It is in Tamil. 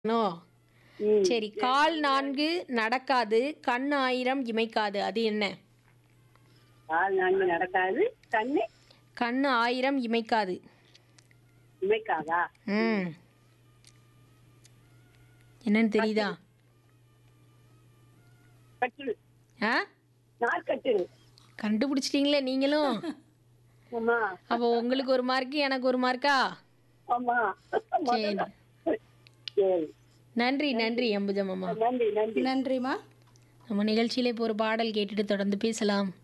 நோ ம். சரி கால் நான்கு நடக்காது கண் ஆயிரம் இமைக்காது அது என்ன கால் நான்கு நடக்காது கண்ணு கண் ஆயிரம் இமைக்காது இமைக்காதா ம் என்னன்னு தெரியுதா கட்டில் ஆ நாற்கட்டில் கண்டுபிடிச்சிட்டீங்களே நீங்களும் ஆமா அப்போ உங்களுக்கு ஒரு மார்க்கு எனக்கு ஒரு மார்க்கா ஆமா சரி சரி நன்றி நன்றி அம்புஜம் அம்மா நன்றி நன்றி நன்றிம்மா நம்ம நிகழ்ச்சியில இப்போ ஒரு பாடல் கேட்டுட்டு தொடர்ந்து பேசலாம்